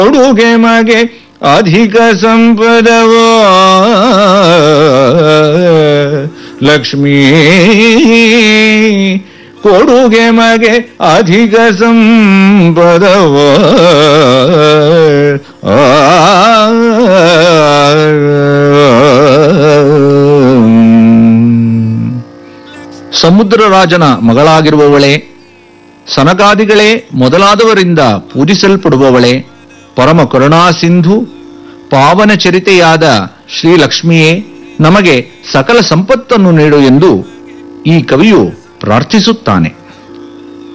ಕೊಡುಗೆ ಮಗೆ ಅಧಿಕ ಸಂಪದವೋ ಲಕ್ಷ್ಮೀ ಕೊಡುಗೆ ಮಗೆ ಅಧಿಕ ಸಂಪದವೋ ಸಮುದ್ರ ರಾಜನ ಮಗಳಾಗಿರುವವಳೇ ಸನಕಾದಿಗಳೇ ಮೊದಲಾದವರಿಂದ ಪೂಜಿಸಲ್ಪಡುವವಳೇ ಪರಮ ಕರುಣಾ ಸಿಂಧು ಪಾವನ ಚರಿತೆಯಾದ ಶ್ರೀಲಕ್ಷ್ಮಿಯೇ ನಮಗೆ ಸಕಲ ಸಂಪತ್ತನ್ನು ನೀಡು ಎಂದು ಈ ಕವಿಯು ಪ್ರಾರ್ಥಿಸುತ್ತಾನೆ